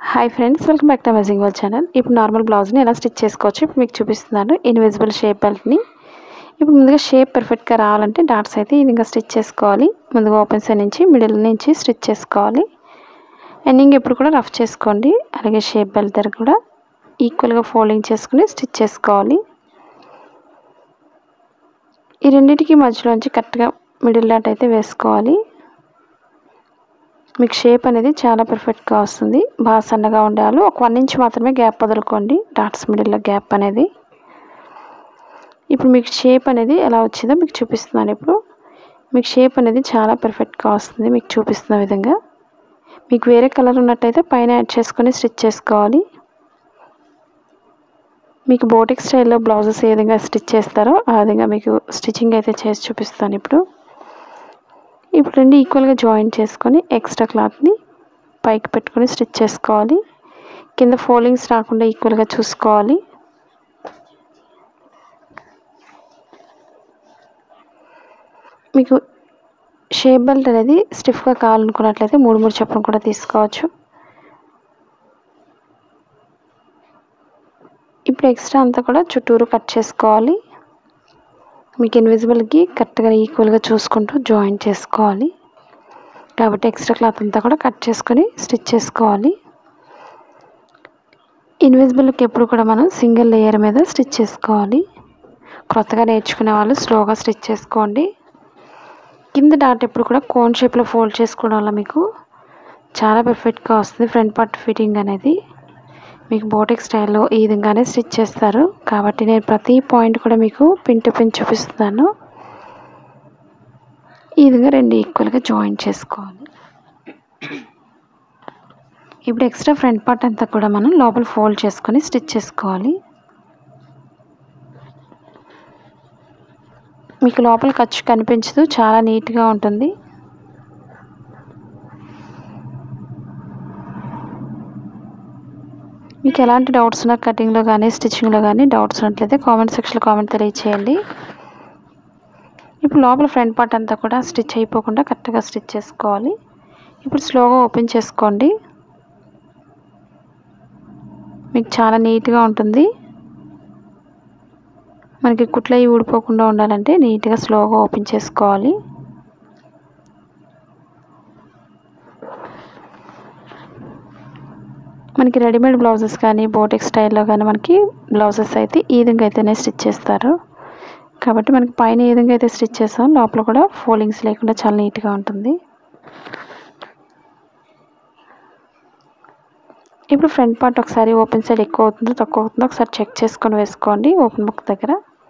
hi friends welcome back to amazing world channel ఇప్పుడు normal బ్లౌజ్ని ఎలా స్టిచ్ చేసుకోవచ్చు ఇప్పుడు మీకు చూపిస్తున్నాను ఇన్విజిబుల్ షేప్ బెల్ట్ని ఇప్పుడు ముందుగా షేప్ పర్ఫెక్ట్గా రావాలంటే డాట్స్ అయితే ఈ విధంగా స్టిచ్ చేసుకోవాలి ముందుగా ఓపెన్ సైడ్ నుంచి మిడిల్ నుంచి స్టిచ్ చేసుకోవాలి ఎండింగ్ ఎప్పుడు కూడా రఫ్ చేసుకోండి అలాగే షేప్ బెల్ట్ దగ్గర కూడా ఈక్వల్గా ఫోల్డింగ్ చేసుకుని స్టిచ్ చేసుకోవాలి ఈ రెండింటికి మధ్యలోంచి కరెక్ట్గా మిడిల్ డాట్ అయితే వేసుకోవాలి మీకు షేప్ అనేది చాలా పర్ఫెక్ట్గా వస్తుంది బాగా సన్నగా ఉండాలి ఒక వన్ ఇంచ్ మాత్రమే గ్యాప్ వదులుకోండి డాట్స్ మిడిల్లో గ్యాప్ అనేది ఇప్పుడు మీకు షేప్ అనేది ఎలా వచ్చిందో మీకు చూపిస్తున్నాను ఇప్పుడు మీకు షేప్ అనేది చాలా పర్ఫెక్ట్గా వస్తుంది మీకు చూపిస్తున్న విధంగా మీకు వేరే కలర్ ఉన్నట్టయితే పైన యాడ్ చేసుకొని స్టిచ్ చేసుకోవాలి మీకు బోటిక్ స్టైల్లో బ్లౌజెస్ ఏ విధంగా స్టిచ్ చేస్తారో ఆ విధంగా మీకు స్టిచ్చింగ్ అయితే చేసి చూపిస్తాను ఇప్పుడు ఇప్పుడు రెండు ఈక్వల్గా జాయిన్ చేసుకొని ఎక్స్ట్రా క్లాత్ని పైకి పెట్టుకొని స్టిచ్ చేసుకోవాలి కింద ఫోల్డింగ్స్ రాకుండా ఈక్వల్గా చూసుకోవాలి మీకు షేప్ బెల్ట్ అనేది స్టిఫ్గా కావాలనుకున్నట్లయితే మూడు మూడు చొప్పున కూడా తీసుకోవచ్చు ఇప్పుడు ఎక్స్ట్రా అంతా కూడా చుట్టూరు కట్ చేసుకోవాలి మీకు ఇన్విజిబుల్కి కరెక్ట్గా ఈక్వల్గా చూసుకుంటూ జాయిన్ చేసుకోవాలి కాబట్టి ఎక్స్ట్రా క్లాత్ అంతా కూడా కట్ చేసుకొని స్టిచ్ చేసుకోవాలి ఇన్విజిబుల్కి ఎప్పుడు కూడా మనం సింగిల్ లేయర్ మీద స్టిచ్ చేసుకోవాలి కొత్తగా నేర్చుకునే వాళ్ళు స్లోగా స్టిచ్ చేసుకోండి కింద డాట్ ఎప్పుడు కూడా కోన్ షేప్లో ఫోల్డ్ చేసుకోవడం వల్ల మీకు చాలా పర్ఫెక్ట్గా వస్తుంది ఫ్రంట్ పార్ట్ ఫిట్టింగ్ అనేది మీకు బోటిక్ స్టైల్లో ఈ విధంగానే స్టిచ్ చేస్తారు కాబట్టి నేను ప్రతి పాయింట్ కూడా మీకు పిన్ టు పిన్ చూపిస్తున్నాను ఈ విధంగా రెండు ఈక్వల్గా జాయిన్ చేసుకోవాలి ఇప్పుడు ఎక్స్ట్రా ఫ్రంట్ పార్ట్ అంతా కూడా మనం లోపల ఫోల్డ్ చేసుకొని స్టిచ్ చేసుకోవాలి మీకు లోపల ఖర్చు కనిపించదు చాలా నీట్గా ఉంటుంది మీకు ఎలాంటి డౌట్స్ ఉన్నా కటింగ్లో కానీ స్టిచ్చింగ్లో కానీ డౌట్స్ ఉన్నట్లయితే కామెంట్ సెక్షన్లో కామెంట్ తెలియచేయండి ఇప్పుడు లోపల ఫ్రంట్ పార్ట్ అంతా కూడా స్టిచ్ అయిపోకుండా కరెక్ట్గా స్టిచ్ చేసుకోవాలి ఇప్పుడు స్లోగా ఓపెన్ చేసుకోండి మీకు చాలా నీట్గా ఉంటుంది మనకి కుట్లు అవి ఊడిపోకుండా ఉండాలంటే నీట్గా స్లోగా ఓపెన్ చేసుకోవాలి మనకి రెడీమేడ్ బ్లౌజెస్ కానీ బోటిక్ స్టైల్లో కానీ మనకి బ్లౌజెస్ అయితే ఈ విధంగా అయితేనే స్టిచ్ చేస్తారు కాబట్టి మనకి పైన ఏ విధంగా అయితే స్టిచ్ చేస్తాం లోపల కూడా ఫోల్డింగ్స్ లేకుండా చాలా నీట్గా ఉంటుంది ఇప్పుడు ఫ్రంట్ పార్ట్ ఒకసారి ఓపెన్ సైడ్ ఎక్కువ అవుతుందో తక్కువ అవుతుందో ఒకసారి చెక్ చేసుకొని వేసుకోండి ఓపెన్ బుక్ దగ్గర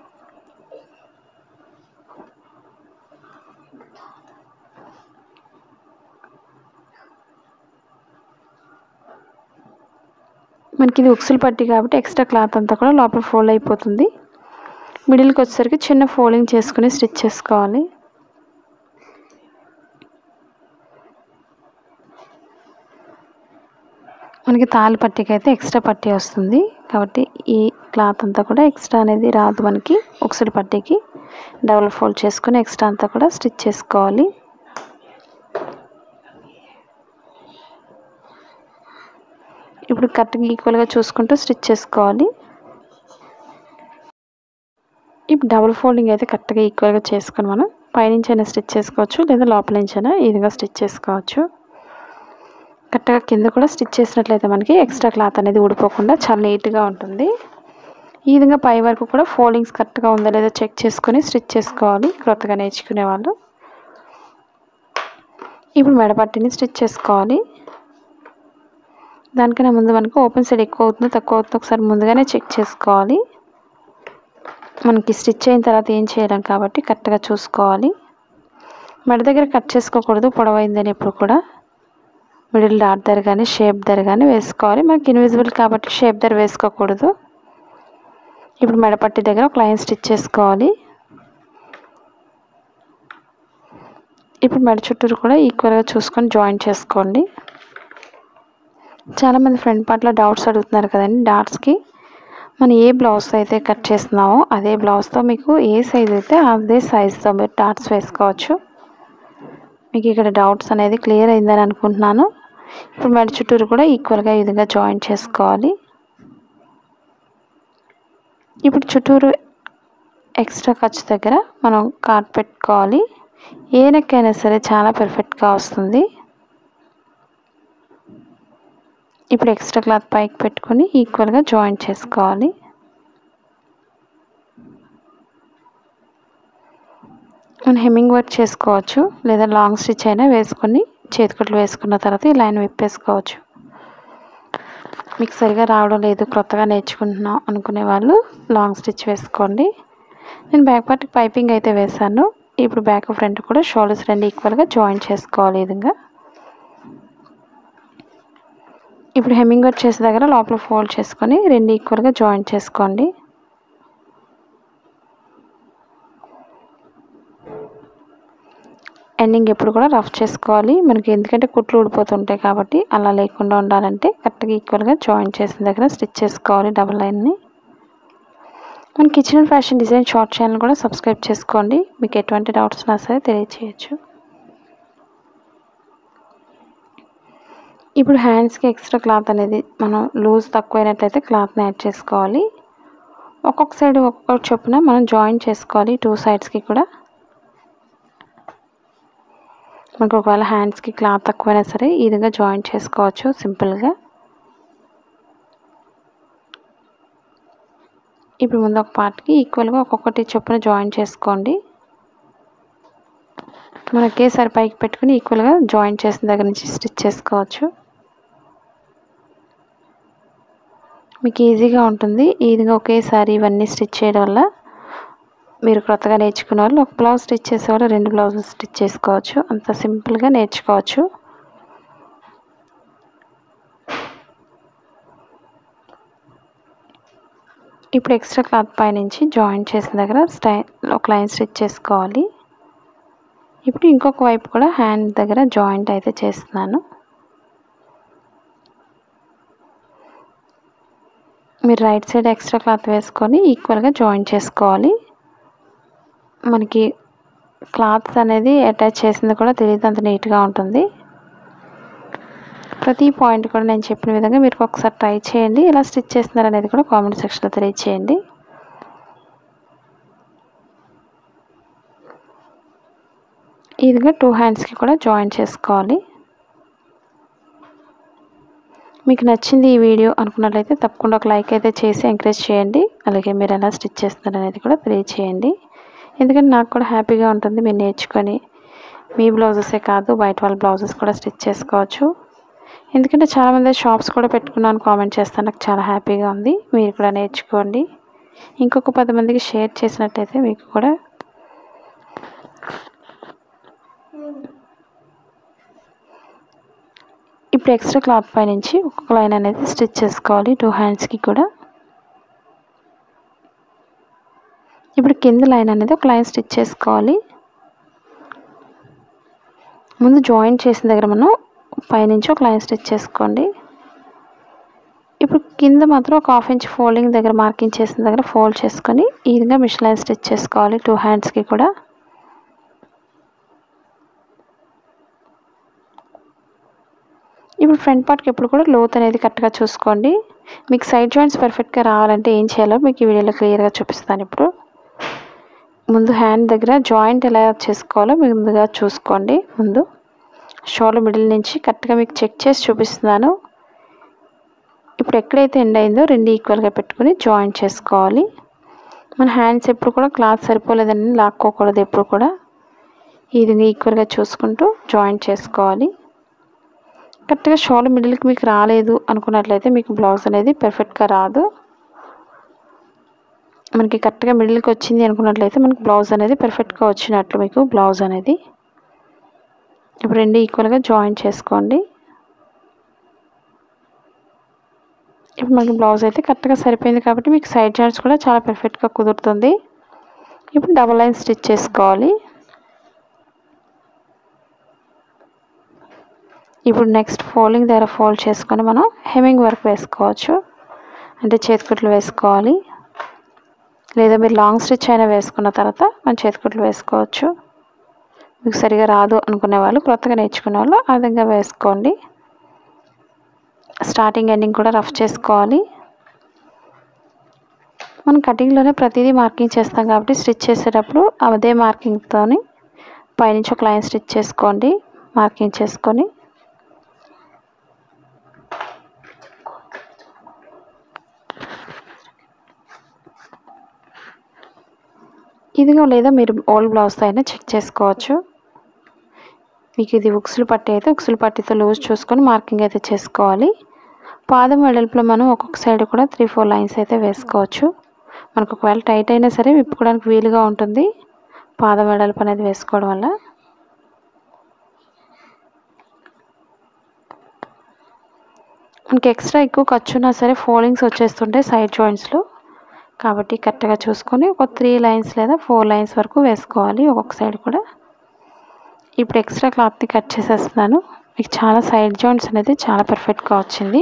మనకి ఇది ఉక్సులు పట్టి కాబట్టి ఎక్స్ట్రా క్లాత్ అంతా కూడా లోపల ఫోల్డ్ అయిపోతుంది మిడిల్కి వచ్చేసరికి చిన్న ఫోల్డింగ్ చేసుకుని స్టిచ్ చేసుకోవాలి మనకి తాళి పట్టికి అయితే ఎక్స్ట్రా పట్టీ వస్తుంది కాబట్టి ఈ క్లాత్ అంతా కూడా ఎక్స్ట్రా అనేది రాదు మనకి ఉక్సులు పట్టీకి డబుల్ ఫోల్డ్ చేసుకుని ఎక్స్ట్రా అంతా కూడా స్టిచ్ చేసుకోవాలి ఇప్పుడు కరెక్ట్గా ఈక్వల్గా చూసుకుంటూ స్టిచ్ చేసుకోవాలి ఇప్పుడు డబుల్ ఫోల్డింగ్ అయితే కరెక్ట్గా ఈక్వల్గా చేసుకొని మనం పైనుంచి అయినా స్టిచ్ చేసుకోవచ్చు లేదా లోపల నుంచి అయినా ఈ విధంగా స్టిచ్ చేసుకోవచ్చు కరెక్ట్గా కింద కూడా స్టిచ్ చేసినట్లయితే మనకి ఎక్స్ట్రా క్లాత్ అనేది ఊడిపోకుండా చాలా నీట్గా ఉంటుంది ఈ విధంగా పై వరకు కూడా ఫోల్డింగ్స్ కరెక్ట్గా ఉందా లేదా చెక్ చేసుకొని స్టిచ్ చేసుకోవాలి కొత్తగా నేర్చుకునే వాళ్ళు ఇప్పుడు మెడపట్టిని స్టిచ్ చేసుకోవాలి దానికన్నా ముందు మనకు ఓపెన్ సైడ్ ఎక్కువ అవుతుందో తక్కువ అవుతుందో ఒకసారి ముందుగానే చెక్ చేసుకోవాలి మనకి స్టిచ్ అయిన తర్వాత ఏం చేయలేం కాబట్టి కరెక్ట్గా చూసుకోవాలి మెడ దగ్గర కట్ చేసుకోకూడదు పొడవైందని ఎప్పుడు కూడా మిడిల్ డాట్ దగ్గర కానీ షేప్ దగ్గర కానీ వేసుకోవాలి మనకి ఇన్విజిబుల్ కాబట్టి షేప్ దగ్గర వేసుకోకూడదు ఇప్పుడు మెడపట్టి దగ్గర ఒక లైన్ స్టిచ్ చేసుకోవాలి ఇప్పుడు మెడ చుట్టూరు కూడా ఈక్వల్గా చూసుకొని జాయిన్ చేసుకోండి చాలామంది ఫ్రంట్ పార్ట్లో డౌట్స్ అడుగుతున్నారు కదండి డాట్స్కి మనం ఏ బ్లౌజ్ అయితే కట్ చేస్తున్నామో అదే బ్లౌజ్తో మీకు ఏ సైజ్ అయితే అదే సైజ్తో మీరు డాట్స్ వేసుకోవచ్చు మీకు ఇక్కడ డౌట్స్ అనేది క్లియర్ అయిందని అనుకుంటున్నాను ఇప్పుడు మెడ చుట్టూరు కూడా ఈక్వల్గా ఈ విధంగా జాయిన్ చేసుకోవాలి ఇప్పుడు చుట్టూరు ఎక్స్ట్రా ఖర్చు దగ్గర మనం కార్డ్ పెట్టుకోవాలి ఏ నెక్ అయినా సరే చాలా పర్ఫెక్ట్గా వస్తుంది ఇప్పుడు ఎక్స్ట్రా క్లాత్ పైకి పెట్టుకొని ఈక్వల్గా జాయిన్ చేసుకోవాలి మనం హెమ్మింగ్ వర్క్ చేసుకోవచ్చు లేదా లాంగ్ స్టిచ్ అయినా వేసుకొని చేతికుట్లు వేసుకున్న తర్వాత ఈ లైన్ విప్పేసుకోవచ్చు మీకు సరిగా రావడం లేదు కొత్తగా నేర్చుకుంటున్నాం అనుకునే వాళ్ళు లాంగ్ స్టిచ్ వేసుకోండి నేను బ్యాక్ పార్ట్ పైపింగ్ అయితే వేశాను ఇప్పుడు బ్యాక్ ఫ్రంట్ కూడా షోల్డర్స్ రెండు ఈక్వల్గా జాయిన్ చేసుకోవాలి ఈ విధంగా ఇప్పుడు హెమ్మింగ్ వర్క్ చేసే దగ్గర లోపల ఫోల్డ్ చేసుకొని రెండు ఈక్వల్గా జాయిన్ చేసుకోండి ఎండింగ్ ఎప్పుడు కూడా రఫ్ చేసుకోవాలి మనకి ఎందుకంటే కుట్లు ఊడిపోతుంటాయి కాబట్టి అలా లేకుండా ఉండాలంటే కరెక్ట్గా ఈక్వల్గా జాయిన్ చేసిన దగ్గర స్టిచ్ చేసుకోవాలి డబుల్ లైన్ని మన kitchen and fashion design short channel కూడా సబ్స్క్రైబ్ చేసుకోండి మీకు ఎటువంటి డౌట్స్ ఉన్నా సరే తెలియచేయచ్చు ఇప్పుడు హ్యాండ్స్కి ఎక్స్ట్రా క్లాత్ అనేది మనం లూజ్ తక్కువైనట్లయితే క్లాత్ని యాడ్ చేసుకోవాలి ఒక్కొక్క సైడ్ ఒక్కొక్క చొప్పున మనం జాయిన్ చేసుకోవాలి టూ సైడ్స్కి కూడా మనకు ఒకవేళ హ్యాండ్స్కి క్లాత్ తక్కువైనా సరే ఈ విధంగా జాయిన్ చేసుకోవచ్చు సింపుల్గా ఇప్పుడు ముందు ఒక పార్ట్కి ఈక్వల్గా ఒక్కొక్కటి చొప్పున జాయిన్ చేసుకోండి మనం ఒకేసారి పైకి పెట్టుకుని ఈక్వల్గా జాయిన్ చేసిన దగ్గర నుంచి స్టిచ్ చేసుకోవచ్చు మీకు ఈజీగా ఉంటుంది ఈ విధంగా ఒకేసారి ఇవన్నీ స్టిచ్ చేయడం వల్ల మీరు కొత్తగా నేర్చుకునే వాళ్ళు ఒక బ్లౌజ్ స్టిచ్ చేసేవాళ్ళు రెండు బ్లౌజులు స్టిచ్ చేసుకోవచ్చు అంత సింపుల్గా నేర్చుకోవచ్చు ఇప్పుడు ఎక్స్ట్రా క్లాత్ పైనుంచి జాయిన్ చేసిన దగ్గర స్టై ఒక లైన్ స్టిచ్ చేసుకోవాలి ఇప్పుడు ఇంకొక వైపు కూడా హ్యాండ్ దగ్గర జాయింట్ అయితే చేస్తున్నాను మీరు రైట్ సైడ్ ఎక్స్ట్రా క్లాత్ వేసుకొని ఈక్వల్గా జాయిన్ చేసుకోవాలి మనకి క్లాత్ అనేది అటాచ్ చేసింది కూడా తెలియదు అంత నీట్గా ఉంటుంది ప్రతి పాయింట్ కూడా నేను చెప్పిన విధంగా మీరు ఒకసారి ట్రై చేయండి ఎలా స్టిచ్ చేస్తున్నారు అనేది కూడా కామెంట్ సెక్షన్లో తెలియచేయండి ఈ విధంగా టూ హ్యాండ్స్కి కూడా జాయిన్ చేసుకోవాలి మీకు నచ్చింది ఈ వీడియో అనుకున్నట్లయితే తప్పకుండా ఒక లైక్ అయితే చేసి ఎంకరేజ్ చేయండి అలాగే మీరు ఎలా స్టిచ్ చేస్తున్నారు అనేది కూడా తెలియచేయండి ఎందుకంటే నాకు కూడా హ్యాపీగా ఉంటుంది మీరు నేర్చుకొని మీ బ్లౌజెసే కాదు బయట వాళ్ళ బ్లౌజెస్ కూడా స్టిచ్ చేసుకోవచ్చు ఎందుకంటే చాలామంది షాప్స్ కూడా పెట్టుకున్నాను కామెంట్ చేస్తాను నాకు చాలా హ్యాపీగా ఉంది మీరు కూడా నేర్చుకోండి ఇంకొక పది మందికి షేర్ చేసినట్టయితే మీకు కూడా ఇప్పుడు ఎక్స్ట్రా క్లాత్ పై నుంచి ఒక్కొక్క లైన్ అనేది స్టిచ్ చేసుకోవాలి టూ హ్యాండ్స్కి కూడా ఇప్పుడు కింద లైన్ అనేది ఒక లైన్ స్టిచ్ చేసుకోవాలి ముందు జాయిన్ చేసిన దగ్గర మనం పైనుంచి ఒక లైన్ స్టిచ్ చేసుకోండి ఇప్పుడు కింద మాత్రం ఒక హాఫ్ ఇంచ్ ఫోల్డింగ్ దగ్గర మార్కింగ్ చేసిన దగ్గర ఫోల్డ్ చేసుకొని ఈ విధంగా మిషన్ లైన్ స్టిచ్ చేసుకోవాలి టూ హ్యాండ్స్కి కూడా ఇప్పుడు ఫ్రంట్ పార్ట్కి ఎప్పుడు కూడా లోత్ అనేది కరెక్ట్గా చూసుకోండి మీకు సైడ్ జాయింట్స్ పర్ఫెక్ట్గా రావాలంటే ఏం చేయాలో మీకు ఈ వీడియోలో క్లియర్గా చూపిస్తాను ఇప్పుడు ముందు హ్యాండ్ దగ్గర జాయింట్ ఎలా చేసుకోవాలో ముందుగా చూసుకోండి ముందు షోల్డర్ మిడిల్ నుంచి కరెక్ట్గా మీకు చెక్ చేసి చూపిస్తున్నాను ఇప్పుడు ఎక్కడైతే ఎండ్ అయిందో రెండు ఈక్వల్గా పెట్టుకుని జాయింట్ చేసుకోవాలి మన హ్యాండ్స్ ఎప్పుడు కూడా క్లాత్ సరిపోలేదని లాక్కోకూడదు ఎప్పుడు కూడా ఈ విధంగా ఈక్వల్గా చూసుకుంటూ జాయింట్ చేసుకోవాలి కరెక్ట్గా షోల్డర్ మిడిల్కి మీకు రాలేదు అనుకున్నట్లయితే మీకు బ్లౌజ్ అనేది పర్ఫెక్ట్గా రాదు మనకి కరెక్ట్గా మిడిల్కి వచ్చింది అనుకున్నట్లయితే మనకి బ్లౌజ్ అనేది పర్ఫెక్ట్గా వచ్చినట్లు మీకు బ్లౌజ్ అనేది ఇప్పుడు రెండు ఈక్వల్గా జాయిన్ చేసుకోండి ఇప్పుడు మనకి బ్లౌజ్ అయితే కరెక్ట్గా సరిపోయింది కాబట్టి మీకు సైడ్ జాయింట్స్ కూడా చాలా పర్ఫెక్ట్గా కుదురుతుంది ఇప్పుడు డబల్ లైన్ స్టిచ్ చేసుకోవాలి ఇప్పుడు నెక్స్ట్ ఫోల్డింగ్ దగ్గర ఫోల్డ్ చేసుకొని మనం హెమింగ్ వర్క్ వేసుకోవచ్చు అంటే చేతికుట్లు వేసుకోవాలి లేదా మీరు లాంగ్ స్టిచ్ అయినా వేసుకున్న తర్వాత మనం చేతికుట్లు వేసుకోవచ్చు మీకు సరిగా రాదు అనుకునే వాళ్ళు కొత్తగా నేర్చుకునే వాళ్ళు ఆ విధంగా వేసుకోండి స్టార్టింగ్ ఎండింగ్ కూడా రఫ్ చేసుకోవాలి మనం కటింగ్లోనే ప్రతిదీ మార్కింగ్ చేస్తాం కాబట్టి స్టిచ్ చేసేటప్పుడు అదే మార్కింగ్తో పైనుంచి ఒక లైన్ స్టిచ్ చేసుకోండి మార్కింగ్ చేసుకొని ఇదిగో లేదా మీరు ఓల్డ్ బ్లౌజ్తో అయినా చెక్ చేసుకోవచ్చు మీకు ఇది ఉక్సులు పట్టి అయితే ఉక్సులు పట్టితో లూజ్ చూసుకొని మార్కింగ్ అయితే చేసుకోవాలి పాదం వెడల్పులో మనం ఒక్కొక్క సైడ్ కూడా త్రీ ఫోర్ లైన్స్ అయితే వేసుకోవచ్చు మనకు ఒకవేళ టైట్ అయినా సరే విప్పుకోవడానికి వీలుగా ఉంటుంది పాదం వెడల్పు అనేది వేసుకోవడం వల్ల మనకి ఎక్స్ట్రా ఎక్కువ ఖర్చు ఉన్నా సరే ఫోల్డింగ్స్ వచ్చేస్తుంటాయి సైడ్ జాయింట్స్లో కాబట్టి కరెక్ట్గా చూసుకొని ఒక త్రీ లైన్స్ లేదా ఫోర్ లైన్స్ వరకు వేసుకోవాలి ఒక్కొక్క సైడ్ కూడా ఇప్పుడు ఎక్స్ట్రా క్లాత్ని కట్ చేసేస్తున్నాను మీకు చాలా సైడ్ జాయింట్స్ అనేది చాలా పర్ఫెక్ట్గా వచ్చింది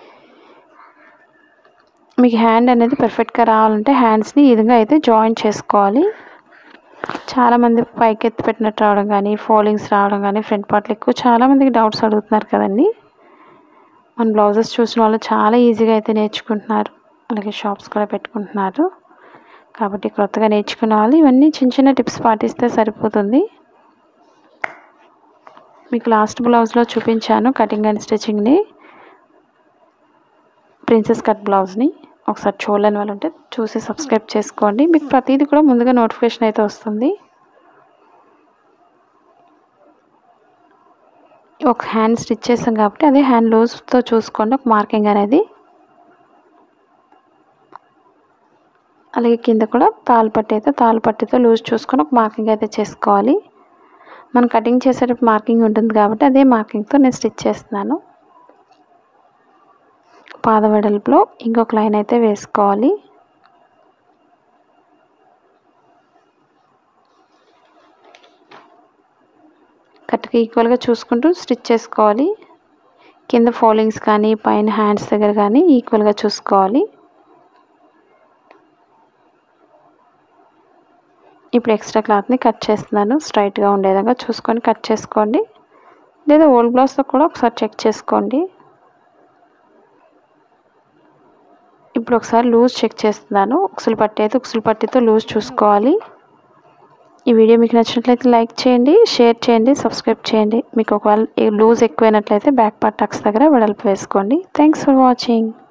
మీకు హ్యాండ్ అనేది పర్ఫెక్ట్గా రావాలంటే హ్యాండ్స్ని ఈ విధంగా అయితే జాయిన్ చేసుకోవాలి చాలామంది పైకి ఎత్తి పెట్టినట్టు రావడం కానీ ఫోల్డింగ్స్ రావడం కానీ ఫ్రంట్ పార్ట్లు ఎక్కువ చాలామందికి డౌట్స్ అడుగుతున్నారు కదండి మన బ్లౌజెస్ చూసిన వాళ్ళు చాలా ఈజీగా అయితే నేర్చుకుంటున్నారు అలాగే షాప్స్ కూడా పెట్టుకుంటున్నారు కాబట్టి కొత్తగా నేర్చుకునే వాళ్ళు ఇవన్నీ చిన్న చిన్న టిప్స్ పాటిస్తే సరిపోతుంది మీకు లాస్ట్ బ్లౌజ్లో చూపించాను కటింగ్ అండ్ స్టిచ్చింగ్ని ప్రిన్సెస్ కట్ బ్లౌజ్ని ఒకసారి చూడలేని వాళ్ళు ఉంటే చూసి సబ్స్క్రైబ్ చేసుకోండి మీకు ప్రతిదీ కూడా ముందుగా నోటిఫికేషన్ అయితే వస్తుంది ఒక హ్యాండ్ స్టిచ్ చేస్తాం కాబట్టి అదే హ్యాండ్ లూజ్తో చూసుకోండి ఒక మార్కింగ్ అనేది అలాగే కింద కూడా తాళ్ళపట్టి అయితే తాళ్ళపట్టితో లూజ్ చూసుకొని ఒక మార్కింగ్ అయితే చేసుకోవాలి మనం కటింగ్ చేసేటప్పుడు మార్కింగ్ ఉంటుంది కాబట్టి అదే మార్కింగ్తో నేను స్టిచ్ చేస్తున్నాను పాద వెడల్పులో ఇంకొక లైన్ అయితే వేసుకోవాలి కరెక్ట్గా ఈక్వల్గా చూసుకుంటూ స్టిచ్ చేసుకోవాలి కింద ఫోల్డింగ్స్ కానీ పైన హ్యాండ్స్ దగ్గర కానీ ఈక్వల్గా చూసుకోవాలి ఇప్పుడు ఎక్స్ట్రా క్లాత్ని కట్ చేస్తున్నాను స్ట్రైట్గా ఉండే విధంగా చూసుకొని కట్ చేసుకోండి లేదా ఓల్డ్ బ్లౌజ్తో కూడా ఒకసారి చెక్ చేసుకోండి ఇప్పుడు ఒకసారి లూజ్ చెక్ చేస్తున్నాను ఉక్సులు పట్టి అయితే ఉక్సులు పట్టితో లూజ్ చూసుకోవాలి ఈ వీడియో మీకు నచ్చినట్లయితే లైక్ చేయండి షేర్ చేయండి సబ్స్క్రైబ్ చేయండి మీకు ఒకవేళ లూజ్ ఎక్కువైనట్లయితే బ్యాక్ పార్ట్ టక్స్ దగ్గర వెడల్పు వేసుకోండి థ్యాంక్స్ ఫర్ వాచింగ్